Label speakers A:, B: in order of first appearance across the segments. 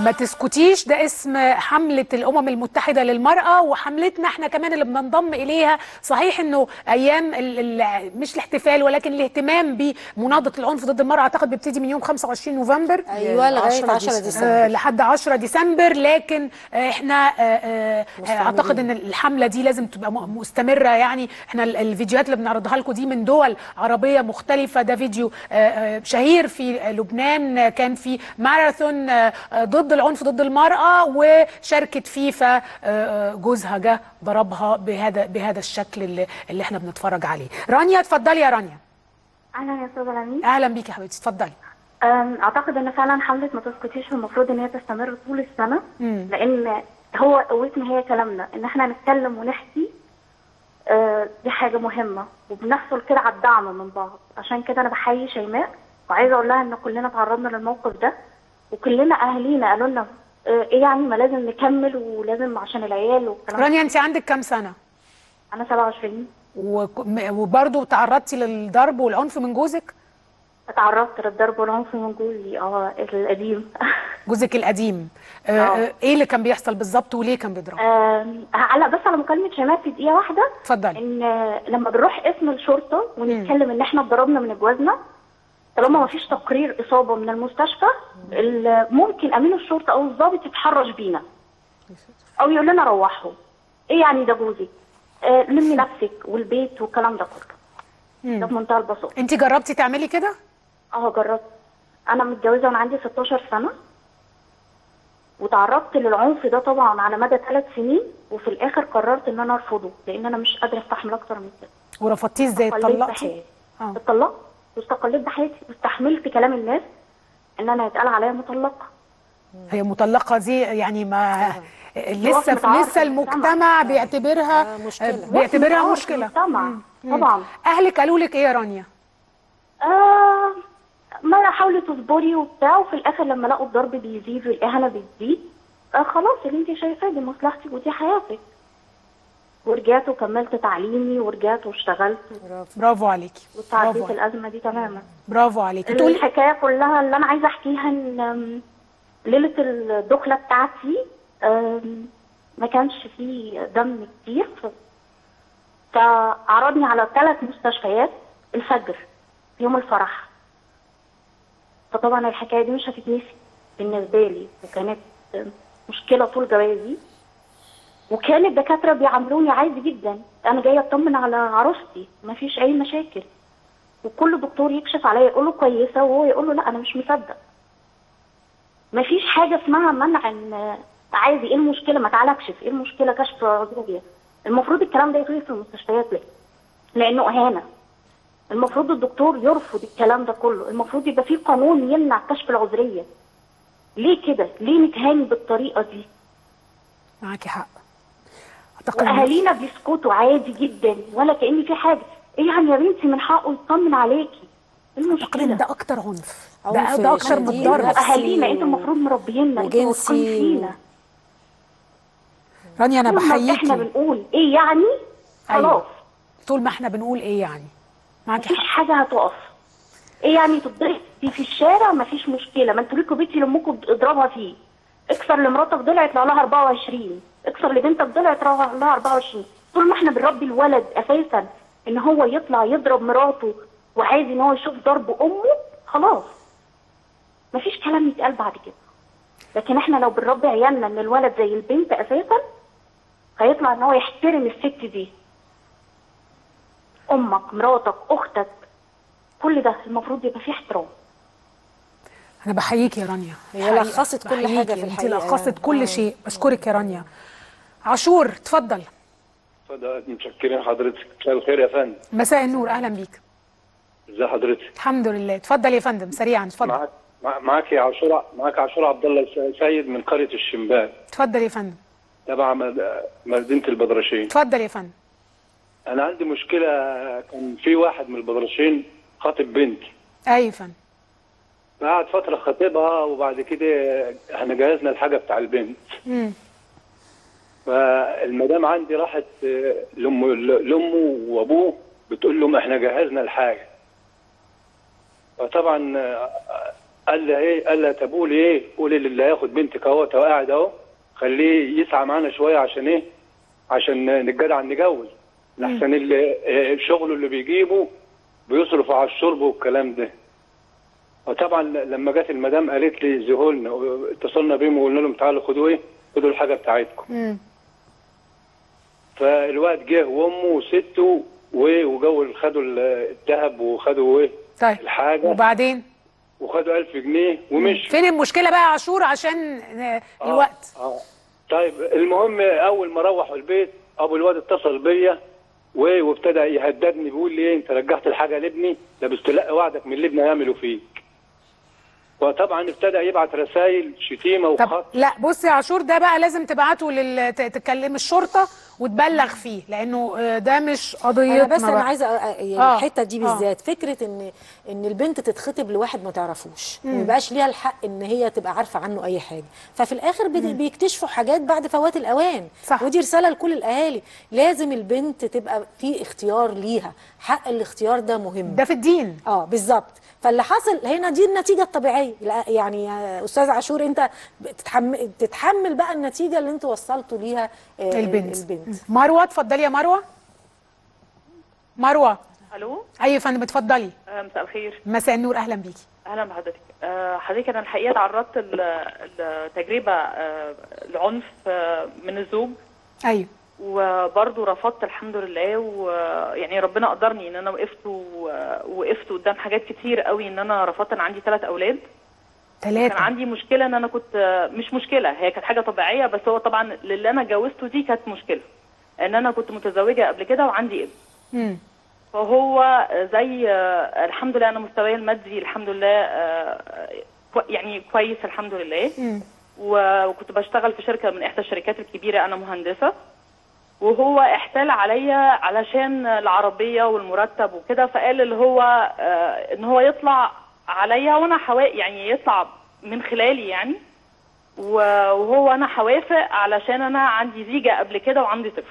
A: ما تسكتيش ده اسم حملة الأمم المتحدة للمرأة وحملتنا احنا كمان اللي بننضم إليها صحيح انه أيام ال ال مش الاحتفال ولكن الاهتمام بمناضلة العنف ضد المرأة أعتقد بيبتدي من يوم 25 نوفمبر
B: ايوه لغايه 10
A: آه
B: ديسمبر
A: لحد 10 ديسمبر لكن آه احنا آه آه اعتقد ان الحمله دي لازم تبقى م- مستمره يعني احنا ال- الفيديوهات اللي بنعرضها لكم دي من دول عربيه مختلفه ده فيديو آه آه شهير في لبنان آه، كان في ماراثون آه آه، ضد العنف ضد المراه وشاركت فيه فجوزها جه ضربها بهذا بهذا الشكل اللي, اللي احنا بنتفرج عليه رانيا اتفضلي يا رانيا
C: اهلا يا استاذه لميس
A: اهلا بيكي يا حبيبتي اتفضلي
C: أم، اعتقد ان فعلا حمله ما تسكتيش المفروض ان هي تستمر طول السنه
A: مم.
C: لان هو قوتنا هي كلامنا ان احنا نتكلم ونحكي آه، دي حاجه مهمه وبنحصل كده على الدعم من بعض عشان كده انا بحيي شيماء وعايزه اقول لها ان كلنا تعرضنا للموقف ده وكلنا اهالينا قالوا لنا آه، ايه يعني ما لازم نكمل ولازم عشان العيال والكلام ده.
A: رانيا انت عندك كام سنه
C: انا 27
A: وك- م- وبرضه تعرضتي للضرب والعنف من جوزك
C: اتعرضت للضرب والعنف من جوزي اه القديم
A: جوزك القديم آه
C: آه.
A: آه، ايه اللي كان بيحصل بالظبط وليه كان بيضرب
C: آم، هعلق بس على مكالمة شيماء في دقيقة واحدة
A: اتفضلي
C: ان آه، لما بنروح اسم الشرطة ونتكلم ان احنا اتضربنا من جوازنا طالما ما فيش تقرير اصابة من المستشفى ال- ممكن امين الشرطة او الضابط يتحرش بينا او يقول لنا روحوا ايه يعني ده جوزي آه لمي نفسك والبيت والكلام ده كله ده بمنتهى البساطة
A: انت جربتي تعملي كده
C: اه جربت انا متجوزه وانا عندي 16 سنه وتعرضت للعنف ده طبعا على مدى ثلاث سنين وفي الاخر قررت ان انا ارفضه لان انا مش قادره استحمل اكتر من كده
A: ورفضتيه ازاي
C: استقلت
A: اتطلقتي
C: بحياتي
A: اه
C: اتطلقت واستقلت بحياتي واستحملت كلام الناس ان انا يتقال عليا مطلقه
A: هي مطلقه دي يعني ما لسه
C: متعارف
A: لسه
C: في المجتمع.
A: المجتمع بيعتبرها
B: آه، مشكلة.
A: آه، بيعتبرها
C: وقت
A: مشكله
C: المجتمع. طبعا
A: اهلك قالوا لك ايه يا رانيا
C: آه ما حاولي تصبري وبتاع وفي الاخر لما لقوا الضرب بيزيد والاهانه بتزيد آه خلاص اللي انت شايفاه دي مصلحتك ودي حياتك ورجعت وكملت تعليمي ورجعت واشتغلت
A: برافو عليكي برافو
C: وتعديت
A: عليكي.
C: الازمه دي تماما
A: برافو عليكي تقولي
C: الحكايه كلها اللي انا عايزه احكيها ان آم، ليله الدخله بتاعتي آم، ما كانش فيه دم كتير ف- فعرضني على ثلاث مستشفيات الفجر في يوم الفرح فطبعا الحكايه دي مش هتتنسي بالنسبه لي وكانت آم، مشكله طول جوازي وكان الدكاتره بيعاملوني عادي جدا انا جايه اطمن على عروستي ما فيش اي مشاكل وكل دكتور يكشف عليا يقول له كويسه وهو يقول له لا انا مش مصدق مفيش حاجه اسمها منع ان عادي ايه المشكله ما تعالى اكشف ايه المشكله كشف عضويه المفروض الكلام ده يتوقف في المستشفيات ليه لانه اهانه المفروض الدكتور يرفض الكلام ده كله المفروض يبقى في قانون يمنع كشف العذريه ليه كده ليه نتهان بالطريقه دي
A: معاكي حق اعتقد
C: واهالينا بيسكتوا عادي جدا ولا كان في حاجه ايه يعني يا بنتي من حقه يطمن عليكي ايه
A: اعتقد ان
C: المشكله
A: ده اكتر عنف ده,
B: عنف
A: ده اكتر من
B: شديد
A: الضرب
B: نفسي.
C: اهالينا انتوا المفروض مربينا انتوا
B: وجنسي
C: واثقين فينا
A: رانيا انا
C: طول ما احنا
A: بحييكي
C: بنقول ايه يعني خلاص
A: أيوة. طول ما احنا بنقول ايه يعني معاكي
C: مفيش
A: حق
C: حاجه هتقف ايه يعني تضربي في الشارع مفيش مشكله ما انتوا ليكوا بيتي لامكم اضربها فيه اكسر لمراتك ضلع يطلع لها 24 اكسر لبنتك ضلع يطلع لها 24 طول ما احنا بنربي الولد اساسا ان هو يطلع يضرب مراته وعايز ان هو يشوف ضرب امه خلاص مفيش كلام يتقال بعد كده لكن احنا لو بنربي عيالنا ان الولد زي البنت اساسا هيطلع ان هو يحترم الست دي امك مراتك اختك كل ده المفروض يبقى فيه احترام
A: انا بحييكي يا رانيا
B: هي
A: حقيقة.
B: لخصت كل
A: بحييكي.
B: حاجة في
A: انت
B: الحقيقة.
A: لخصت كل
B: آه.
A: شيء بشكرك يا رانيا عاشور اتفضل
D: اتفضل متشكرين حضرتك مساء الخير يا فندم
A: مساء النور اهلا بيك
D: ازي حضرتك
A: الحمد لله اتفضل يا فندم سريعا اتفضل
D: معاك مع- معاك يا عاشور معاك عاشور عبد الله الس- سيد من قريه الشمبان
A: اتفضل يا فندم
D: تبع مد- مدينه البدرشين
A: اتفضل يا فندم
D: انا عندي مشكله كان في واحد من البدرشين خاطب بنتي
A: ايوه يا فندم
D: قعد فتره خاطبها وبعد كده احنا جهزنا الحاجه بتاع البنت
A: امم
D: فالمدام عندي راحت آه، لامه لامه وابوه بتقول لهم احنا جهزنا الحاجه فطبعا آه، قال لها ايه قال لها طب قولي ايه قولي للي هياخد بنتك اهوت وقاعد اهو خليه يسعى معانا شويه عشان ايه عشان نتجدع نتجوز لحسن اللي آه، شغله اللي بيجيبه بيصرف على الشرب والكلام ده وطبعا لما جت المدام قالت لي زهولنا اتصلنا بيهم وقلنا لهم تعالوا خدوا ايه خدوا الحاجه بتاعتكم
A: مم.
D: فالواد جه وامه وسته و- وجو خدوا الذهب وخدوا ايه
A: طيب
D: الحاجه
A: وبعدين
D: وخدوا 1000 جنيه ومشوا
A: فين المشكله بقى يا عاشور عشان آه،
D: آه،
A: الوقت
D: آه. طيب المهم اول ما روحوا البيت ابو الواد اتصل بيا و- وابتدى يهددني بيقول لي ايه انت رجعت الحاجه لابني ده بتلاقي وعدك من اللي ابني هيعمله فيك وطبعا ابتدى يبعت رسائل شتيمه
A: طب
D: وخط
A: لا بص يا عاشور ده بقى لازم تبعته لل... ت- تكلم الشرطه وتبلغ فيه لانه آه، ده مش قضيتنا
B: انا بس انا
A: بقى.
B: عايزه أ- أ- يعني
A: آه،
B: الحته دي
A: آه.
B: بالذات فكره ان ان البنت تتخطب لواحد ما تعرفوش ما يبقاش ليها الحق ان هي تبقى عارفه عنه اي حاجه ففي الاخر بي- بيكتشفوا حاجات بعد فوات الاوان
A: صح.
B: ودي رساله لكل الاهالي لازم البنت تبقى في اختيار ليها حق الاختيار ده مهم
A: ده في الدين
B: اه بالظبط فاللي حصل هنا دي النتيجه الطبيعيه لا يعني يا استاذ عاشور انت بتتحمل تتحمل بقى النتيجه اللي انتوا وصلتوا ليها آه،
A: البنت
B: البنت
A: مروه اتفضلي يا مروه مروه
E: الو
A: ايوه يا فندم اتفضلي
E: آه، مساء الخير
A: مساء النور اهلا بيكي
E: اهلا بحضرتك آه، حضرتك انا الحقيقه تعرضت ل- لتجربه آه، العنف آه، من الزوج
A: ايوه
E: وبرضه رفضت الحمد لله ويعني ربنا قدرني ان انا وقفت و- وقفت قدام حاجات كتير قوي ان انا رفضت انا عندي ثلاث اولاد كان
A: ثلاثه
E: عندي مشكله ان انا كنت مش مشكله هي كانت حاجه طبيعيه بس هو طبعا اللي انا اتجوزته دي كانت مشكله ان انا كنت متزوجه قبل كده وعندي ابن
A: امم
E: فهو زي آه، الحمد لله انا مستواي المادي الحمد لله آه، كو- يعني كويس الحمد لله
A: مم.
E: و- وكنت بشتغل في شركه من احدى الشركات الكبيره انا مهندسه وهو احتال عليا علشان العربيه والمرتب وكده فقال اللي هو آه، ان هو يطلع عليا وانا حوا يعني يطلع من خلالي يعني و- وهو انا هوافق علشان انا عندي زيجه قبل كده وعندي طفل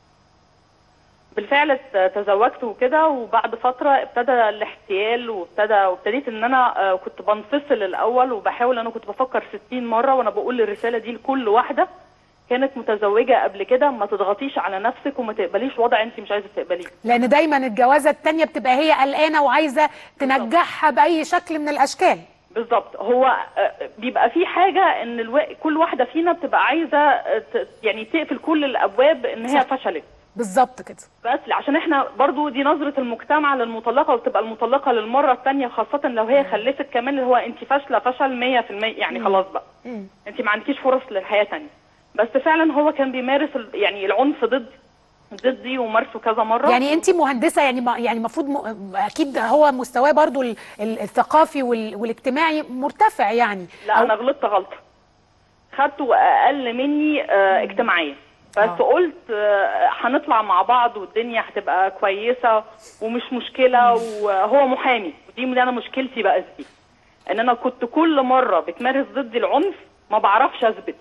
E: بالفعل ت- تزوجت وكده وبعد فتره ابتدى الاحتيال وابتدى وابتديت ان انا آه، كنت بنفصل الاول وبحاول انا كنت بفكر 60 مره وانا بقول الرساله دي لكل واحده كانت متزوجه قبل كده ما تضغطيش على نفسك وما تقبليش وضع انت مش عايزه تقبليه
A: لان دايما الجوازه الثانيه بتبقى هي قلقانه وعايزه تنجحها باي شكل من الاشكال
E: بالظبط هو آه، بيبقى في حاجه ان الو... كل واحده فينا بتبقى عايزه آه، ت- يعني تقفل كل الابواب ان هي
A: صح.
E: فشلت
A: بالظبط كده
E: بس عشان احنا برضو دي نظرة المجتمع للمطلقة وبتبقى المطلقة للمرة الثانية خاصة لو هي خلفت كمان اللي هو انت فاشلة فشل 100% يعني خلاص بقى انت ما عندكيش فرص للحياة تانية بس فعلا هو كان بيمارس ال- يعني العنف ضد ضدي ومارسه كذا مرة
A: يعني انت مهندسه يعني ما يعني المفروض م... اكيد هو مستواه برضو ال... ال- الثقافي وال... والاجتماعي مرتفع يعني
E: لا
A: أو-
E: انا غلطت غلطة خدته اقل مني اه اجتماعيا بس
A: آه.
E: قلت آه، هنطلع مع بعض والدنيا هتبقى كويسة ومش مشكلة وهو محامي ودي اللي انا مشكلتي بقى دي ان انا كنت كل مرة بتمارس ضدي العنف ما بعرفش اثبت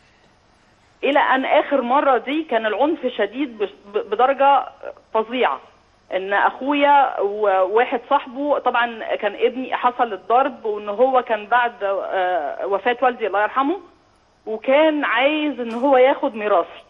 E: الى ان اخر مرة دي كان العنف شديد بش- ب- بدرجة فظيعة ان اخويا وواحد صاحبه طبعا كان ابني حصل الضرب وان هو كان بعد آه، وفاة والدي الله يرحمه وكان عايز ان هو ياخد ميراثي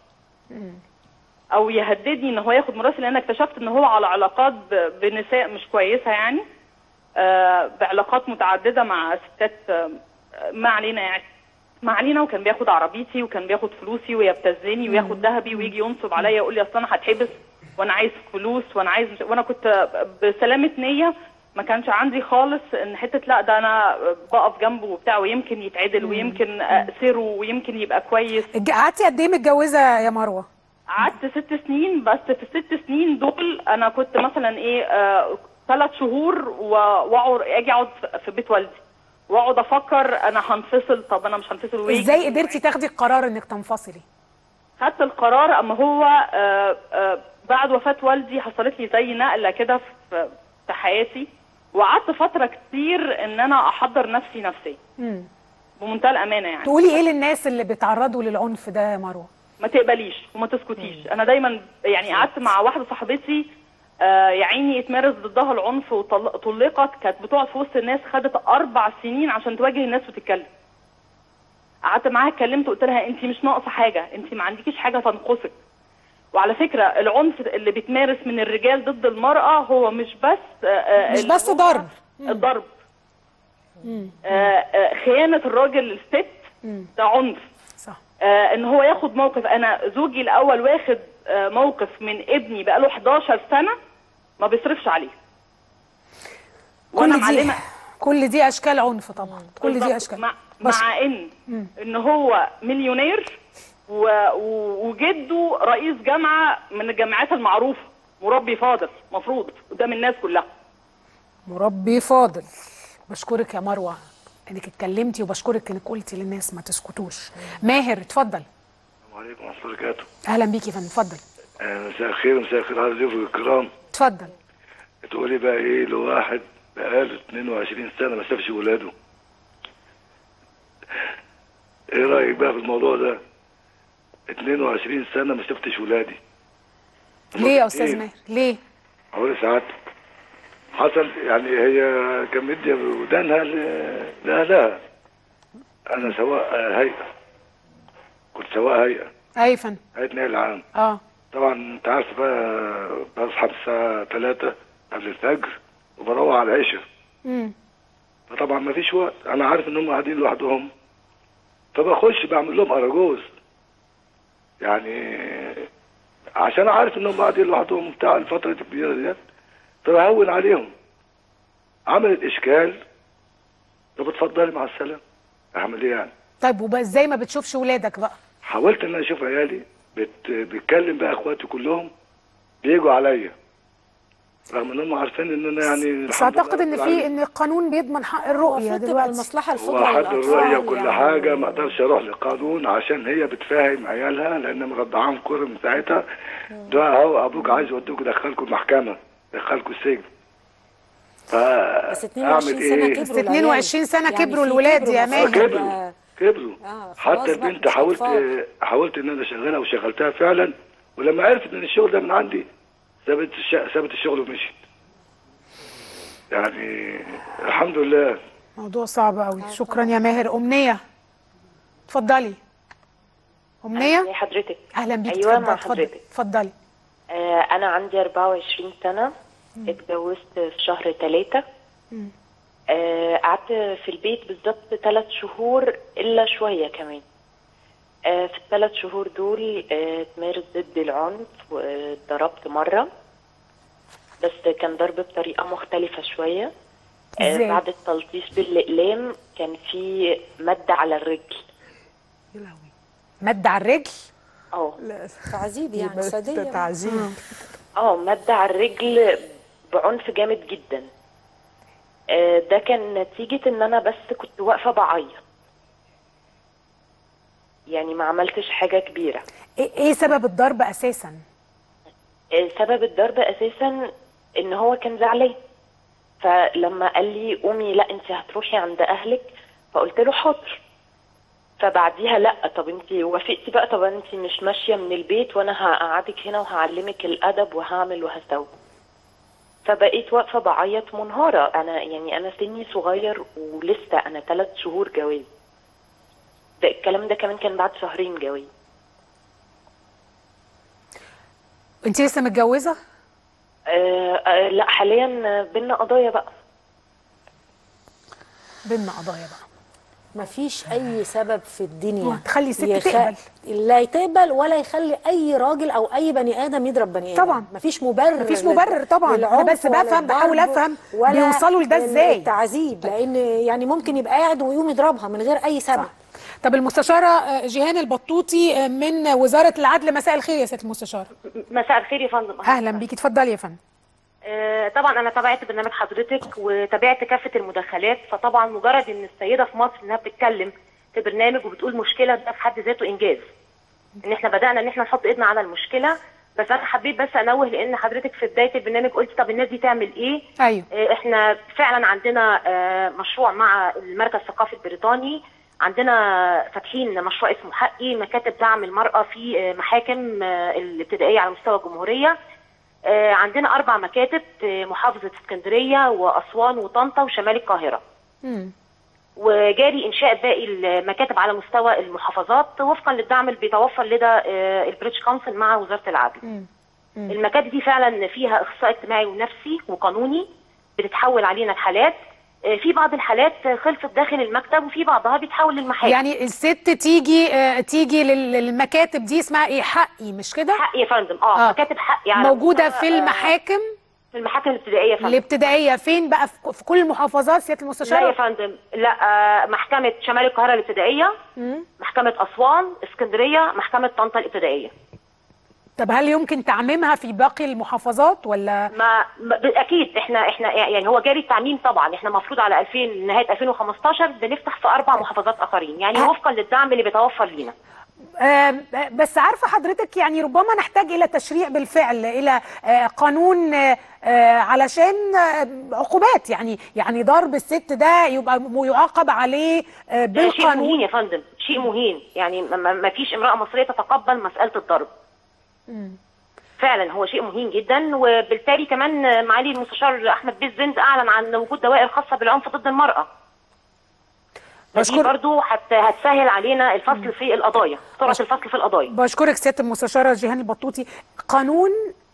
E: او يهددني ان هو ياخد ميراثي لان اكتشفت ان هو على علاقات ب- بنساء مش كويسه يعني آه، بعلاقات متعدده مع ستات آه، ما علينا يعني ما علينا وكان بياخد عربيتي وكان بياخد فلوسي ويبتزني وياخد ذهبي ويجي ينصب عليا يقول لي اصل انا هتحبس وانا عايز فلوس وانا عايز مش... وانا كنت بسلامه نيه ما كانش عندي خالص ان حته لا ده انا بقف جنبه وبتاع ويمكن يتعدل ويمكن اسره ويمكن يبقى كويس
A: الج- قعدتي قد ايه متجوزه يا مروه
E: قعدت ست سنين بس في الست سنين دول انا كنت مثلا ايه ثلاث شهور و- واقعد اجي اقعد في- في بيت والدي واقعد افكر انا هنفصل طب انا مش هنفصل ويجي
A: ازاي قدرتي تاخدي القرار انك تنفصلي
E: خدت القرار اما هو آه، آه، بعد وفاة والدي حصلت لي زي نقلة كده في في حياتي وقعدت فترة كتير ان انا احضر نفسي نفسيا
A: مم.
E: بمنتهى الامانة يعني
A: تقولي ايه للناس اللي بيتعرضوا للعنف ده يا مروه
E: ما تقبليش وما تسكتيش انا دايما يعني قعدت مع واحده صاحبتي آه يا عيني اتمارس ضدها العنف وطلقت كانت بتقعد في وسط الناس خدت اربع سنين عشان تواجه الناس وتتكلم قعدت معاها اتكلمت قلت لها انت مش ناقصه حاجه انت ما عندكيش حاجه تنقصك وعلى فكره العنف اللي بيتمارس من الرجال ضد المراه هو مش بس آه، آه،
A: مش
E: اللي
A: بس
E: هو
A: ضرب.
E: الضرب آه، آه، خيانه الراجل للست ده عنف
A: صح
E: آه ان هو ياخد موقف انا زوجي الاول واخد آه موقف من ابني بقاله 11 سنه ما بيصرفش عليه وانا
A: كل دي
E: معلمه
A: كل دي اشكال عنف طبعا كل دي
E: بالظبط.
A: اشكال
E: مع,
A: بس
E: مع ان ان هو مليونير و... و... وجده رئيس جامعه من الجامعات المعروفه مربي فاضل مفروض قدام الناس كلها
A: مربي فاضل بشكرك يا مروه انك اتكلمتي وبشكرك انك قلتي للناس ما تسكتوش ماهر اتفضل
F: السلام عليكم ورحمة الله وبركاته
A: اهلا بيكي يا فندم اتفضل
F: آه، مساء الخير مساء الخير على ضيوفك الكرام
A: اتفضل
F: تقولي بقى ايه لواحد بقاله 22 سنة ما شافش ولاده ايه رأيك بقى في الموضوع ده 22 سنة ما شفتش ولادي
A: ليه يا استاذ
F: إيه؟
A: ماهر ليه
F: حوالي ساعات حصل يعني هي كان مدية ودانها ل- لأهلها أنا سواق آه، هيئة كنت سواق هيئة
A: اي يا فندم
F: هيئة نقل العام
A: اه
F: طبعا انت عارف بقى بصحى الساعة 3 قبل الفجر وبروح على العشاء
A: امم
F: فطبعا ما فيش وقت انا عارف ان هم قاعدين لوحدهم فبخش بعمل لهم اراجوز يعني عشان عارف انهم قاعدين لوحدهم بتاع الفترة الكبيرة ديت فبهون عليهم عملت اشكال طب اتفضلي مع السلامة اعمل ايه يعني
A: طيب وبقى ازاي ما بتشوفش ولادك بقى
F: حاولت ان انا اشوف عيالي بت... بتكلم بقى اخواتي كلهم بيجوا عليا رغم ان هم عارفين ان انا يعني
A: بس
F: الحمد
A: اعتقد
F: لله
A: ان
F: رب
A: في
F: العالمين.
A: ان القانون بيضمن حق الرؤيه
B: المفروض تبقى
A: دلوقتي
B: المصلحه
F: هو
B: الفضلى
F: حد الرؤية
B: للأطفال
F: كل
B: يعني.
F: حاجة ما اقدرش اروح للقانون عشان هي بتفاهم عيالها لان مرضعاهم كورة من ساعتها ده اهو ابوك عايز يودوك يدخلكم المحكمة يدخلكم السجن فا
B: بس 22 سنه كبروا
A: بس
B: العيال.
A: 22 سنة
B: يعني
A: كبروا
B: في
A: الولاد يا
B: المفروض
A: ماهر.
F: كبروا
B: يبقى-
F: كبروا
B: آه، خلاص
F: حتى
B: بقى،
F: البنت
B: مش
F: حاولت
B: أطفال.
F: حاولت ان انا اشغلها وشغلتها فعلا ولما عرفت ان الشغل ده من عندي سابت الش... سابت الشغل ومشيت يعني الحمد لله
A: موضوع صعب قوي شكرا يا ماهر امنيه اتفضلي امنيه
G: ازي حضرتك
A: اهلا بيكي
G: ايوه
A: اتفضلي
G: مع
A: اتفضلي
G: حضرتك
A: اتفضلي
G: آه انا عندي 24 سنه اتجوزت في شهر ثلاثة آه قعدت في البيت بالظبط ثلاث شهور الا شويه كمان آه في الثلاث شهور دول آه، اتمارس ضد العنف واتضربت مره بس كان ضرب بطريقه مختلفه شويه آه
A: إزاي؟
G: بعد التلطيش بالاقلام كان في مد على الرجل
A: مد على الرجل
G: اه
B: تعذيب يعني ساديه
H: تعذيب
G: اه مد على الرجل بعنف جامد جدا آه، ده كان نتيجة ان انا بس كنت واقفة بعيط يعني ما عملتش حاجة كبيرة
A: ايه إيه سبب الضرب اساسا
G: آه، سبب الضرب اساسا ان هو كان زعلان فلما قال لي قومي لا انت هتروحي عند اهلك فقلت له حاضر فبعديها لا طب انت وافقتي بقى طب انت مش ماشيه من البيت وانا هقعدك هنا وهعلمك الادب وهعمل وهسوي فبقيت واقفه بعيط منهاره انا يعني انا سني صغير ولسه انا ثلاث شهور جواز ده الكلام ده كمان كان بعد شهرين جواز
A: انت لسه متجوزه
G: آه آه لا حاليا بينا قضايا بقى
A: بينا قضايا بقى
B: مفيش اي سبب في الدنيا
A: تخلي ست تقبل.
B: لا تقبل ولا يخلي اي راجل او اي بني ادم يضرب بني ادم
A: طبعا.
B: مفيش مبرر
A: مفيش
B: لل-
A: مبرر طبعا. أنا
B: للعنف
A: بس بفهم،
B: ولا
A: بحاول
B: الضرب
A: أفهم
B: ولا
A: بيوصلوا لده إزاي.
B: التعذيب لان يعني ممكن يبقى قاعد ويقوم يضربها من غير اي سبب
A: طب المستشاره آه، جيهان البطوطي آه، من وزاره العدل مساء الخير يا سياده المستشاره
I: مساء الخير يا فندم
A: اهلا بيكي اتفضلي يا فندم
I: آه، طبعا انا تابعت برنامج حضرتك وتابعت كافه المداخلات فطبعا مجرد ان السيده في مصر انها بتتكلم في برنامج وبتقول مشكله ده في حد ذاته انجاز ان احنا بدانا ان احنا نحط ايدنا على المشكله بس انا حبيت بس انوه لان حضرتك في بدايه البرنامج قلت طب الناس دي تعمل ايه
A: ايوه
I: آه، احنا فعلا عندنا آه، مشروع مع المركز الثقافي البريطاني عندنا فاتحين مشروع اسمه حقي مكاتب دعم المرأة في آه، محاكم آه، الابتدائية على مستوى الجمهورية آه، عندنا اربع مكاتب في محافظه اسكندريه واسوان وطنطا وشمال القاهره
A: مم.
I: وجاري انشاء باقي المكاتب على مستوى المحافظات وفقا للدعم اللي بيتوفر لدى آه، البريتش كونسل مع وزاره العدل. المكاتب دي فعلا فيها اخصائي اجتماعي ونفسي وقانوني بتتحول علينا الحالات آه، في بعض الحالات خلصت داخل المكتب وفي بعضها بيتحول للمحاكم
A: يعني الست تيجي آه، تيجي لل- للمكاتب دي اسمها ايه حقي مش كده
I: حق يا فندم اه,
A: آه.
I: مكاتب حقي على
A: موجوده
I: مستوى،
A: في
I: آه،
A: المحاكم
I: في المحاكم الابتدائيه يا فندم
A: الابتدائيه فين بقى في في كل المحافظات سياده
I: لا يا
A: المستشاره
I: فندم لا آه، محكمة شمال القاهرة الابتدائية محكمة أسوان اسكندرية محكمة طنطا الابتدائية
A: طب هل يمكن تعميمها في باقي المحافظات ولا
I: ما ما- اكيد احنا احنا يعني هو جاري التعميم طبعا احنا المفروض على 2000 نهايه 2015 بنفتح في اربع محافظات اخرين يعني
A: أه.
I: وفقا للدعم اللي بيتوفر لينا
A: آه، بس عارفه حضرتك يعني ربما نحتاج الى تشريع بالفعل الى آه، قانون آه، آه، علشان آه، عقوبات يعني يعني ضرب الست ده يبقى م- يعاقب عليه آه،
I: ده شيء مهين
A: بالقانون
I: يا فندم شيء مهين يعني ما- ما ما فيش امراه مصريه تتقبل مساله الضرب فعلا هو شيء مهين جدا وبالتالي كمان معالي المستشار احمد بيه الزند اعلن عن وجود دوائر خاصه بالعنف ضد المراه دي
A: بشكر
I: برضو هت- هتسهل علينا الفصل في القضايا سرعه الفصل في القضايا
A: بشكرك سياده المستشاره جيهان البطوطي قانون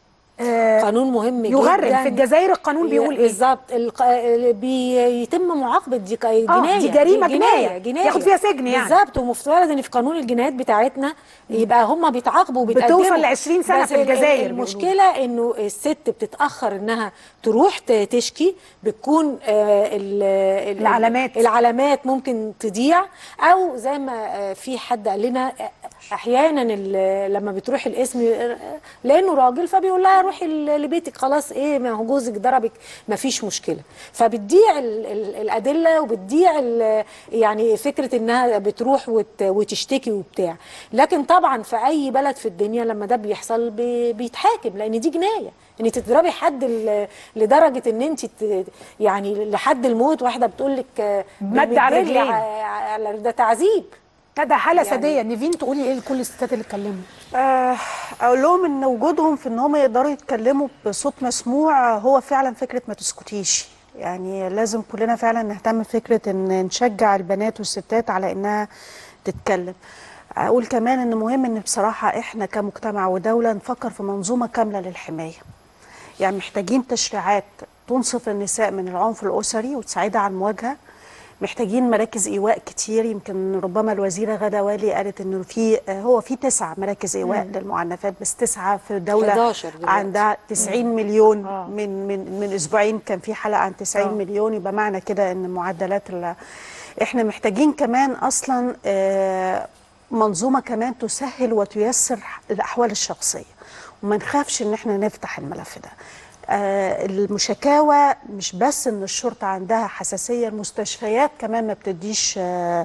A: آه،
B: قانون مهم
A: يغرم
B: جدا
A: في الجزائر القانون بيقول ايه
B: بالظبط الق... ال- بيتم معاقبه دي ك- جنايه
A: دي جريمة جناية.
B: جنايه
A: ياخد فيها سجن يعني.
B: بالظبط ومفترض ان في قانون الجنايات بتاعتنا يبقى هم بيتعاقبوا وبيتقدموا
A: بتوصل ل 20 سنة
B: بس
A: في الجزائر
B: ال- المشكله انه الست بتتاخر انها تروح ت- تشكي بتكون آه، ال- ال-
A: العلامات.
B: العلامات ممكن تضيع او زي ما آه، في حد قال لنا آه، احيانا ال- لما بتروح القسم آه، لانه راجل فبيقول لها روحي ل- لبيتك خلاص ايه ما هو جوزك ضربك ما فيش مشكله فبتضيع ال- ال- الادله وبتضيع ال- يعني فكره انها بتروح وت- وتشتكي وبتاع لكن طبعا في اي بلد في الدنيا لما ده بيحصل بي- بيتحاكم لان دي جنايه ان تضربي حد ل- لدرجه ان انت ت- يعني لحد الموت واحده بتقول لك
A: مد على رجلين.
B: ده تعذيب
A: ده حاله ساديه نيفين تقولي ايه لكل الستات اللي اتكلموا
H: آه، اقول لهم ان وجودهم في ان هم يقدروا يتكلموا بصوت مسموع هو فعلا فكره ما تسكتيش يعني لازم كلنا فعلا نهتم بفكره ان نشجع البنات والستات على انها تتكلم اقول كمان ان مهم ان بصراحه احنا كمجتمع ودوله نفكر في منظومه كامله للحمايه يعني محتاجين تشريعات تنصف النساء من العنف الاسري وتساعدها على المواجهه محتاجين مراكز ايواء كتير يمكن ربما الوزيره غدا والي قالت انه في هو في تسع مراكز ايواء للمعنفات بس تسعه في دوله
B: 11 دلوقتي.
H: عندها 90 مليون
A: آه.
H: من من من اسبوعين كان في حلقه عن 90
A: آه.
H: مليون يبقى معنى كده ان معدلات ال- احنا محتاجين كمان اصلا آه، منظومه كمان تسهل وتيسر الاحوال الشخصيه وما نخافش ان احنا نفتح الملف ده آه، المشاكاوى مش بس ان الشرطه عندها حساسيه المستشفيات كمان ما بتديش آه،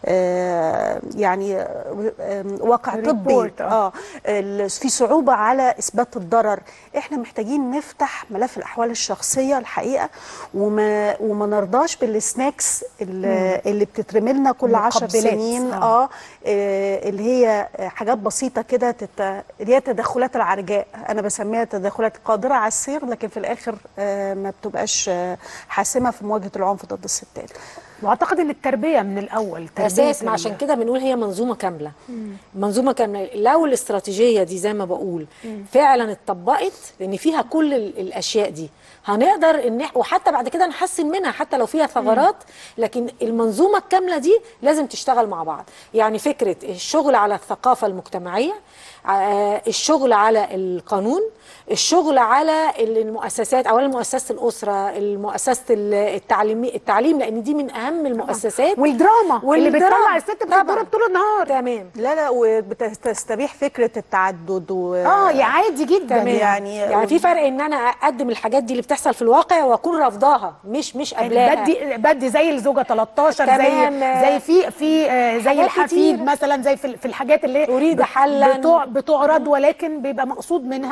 H: آه، يعني آه، آه، واقع طبي
A: ريبورت، آه.
H: اه ال- في صعوبه على اثبات الضرر احنا محتاجين نفتح ملف الاحوال الشخصيه الحقيقه وما وما نرضاش بالسناكس اللي, اللي بتترمي لنا كل عشر
A: المقبلات،
H: سنين
A: آه.
H: اه آه، اللي هي حاجات بسيطه كده تت... اللي هي تدخلات العرجاء انا بسميها تدخلات قادره على السير لكن في الاخر آه، ما بتبقاش آه، حاسمه في مواجهه العنف ضد الستات
A: واعتقد ان التربيه من الاول تربية
B: اساس ما
A: ال-
B: عشان كده بنقول هي منظومه كامله منظومه كامله لو الاستراتيجيه دي زي ما بقول فعلا اتطبقت لان فيها كل ال- الاشياء دي هنقدر ان إح- وحتى بعد كده نحسن منها حتى لو فيها ثغرات لكن المنظومه الكامله دي لازم تشتغل مع بعض يعني فكره الشغل على الثقافه المجتمعيه آه، الشغل على القانون الشغل على المؤسسات اولا مؤسسه الاسره المؤسسه التعليم التعليم لان دي من اهم المؤسسات
A: والدراما اللي
B: والدراما.
A: بتطلع الست
B: طبعاً.
A: بتتضرب طول النهار
B: تمام
H: لا لا وتستبيح فكره التعدد و
A: اه يا عادي جدا
H: تمام. يعني
B: يعني في فرق ان انا اقدم الحاجات دي اللي بتحصل في الواقع واكون رافضاها مش مش قبلها
A: بدي بدي زي الزوجه 13
B: تمام.
A: زي زي في في آه، زي
B: حاجات
A: الحفيد
B: كتير.
A: مثلا زي في في الحاجات اللي
B: أريد
A: ب-
B: حلاً.
A: بتوع بتعرض ولكن بيبقى مقصود منها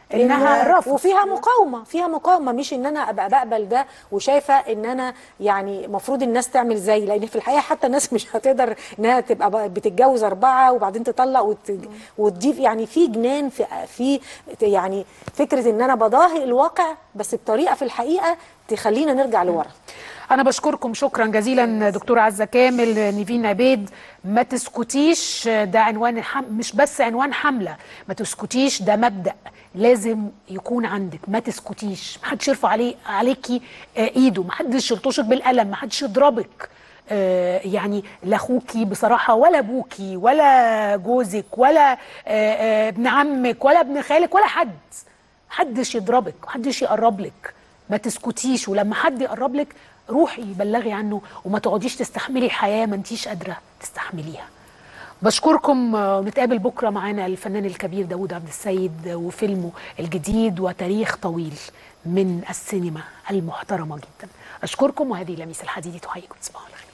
A: انها
B: إن-
A: رفض
B: وفيها مقاومه فيها مقاومه مش ان انا ابقى بقبل ده وشايفه ان انا يعني المفروض الناس تعمل زي لان في الحقيقه حتى الناس مش هتقدر انها تبقى بقى بتتجوز اربعه وبعدين تطلق وت... وتضيف يعني في جنان في في يعني فكره ان انا بضاهي الواقع بس بطريقه في الحقيقه تخلينا نرجع لورا
A: انا بشكركم شكرا جزيلا دكتوره عزه كامل نيفين عبيد ما تسكتيش ده عنوان الحم... مش بس عنوان حمله ما تسكتيش ده مبدا لازم يكون عندك ما تسكتيش ما حدش يرفع عليه عليكي آه، ايده ما حدش يلطشك بالقلم ما حدش يضربك آه، يعني لا اخوكي بصراحه ولا ابوكي ولا جوزك ولا آه، آه، ابن عمك ولا ابن خالك ولا حد محدش يضربك محدش يقرب لك ما تسكتيش ولما حد يقرب لك روحي بلغي عنه وما تقعديش تستحملي حياه ما انتيش قادره تستحمليها بشكركم آه، ونتقابل بكره معانا الفنان الكبير داوود عبد السيد وفيلمه الجديد وتاريخ طويل من السينما المحترمه جدا اشكركم وهذه لميس الحديدي تحييكم تصبحوا على خير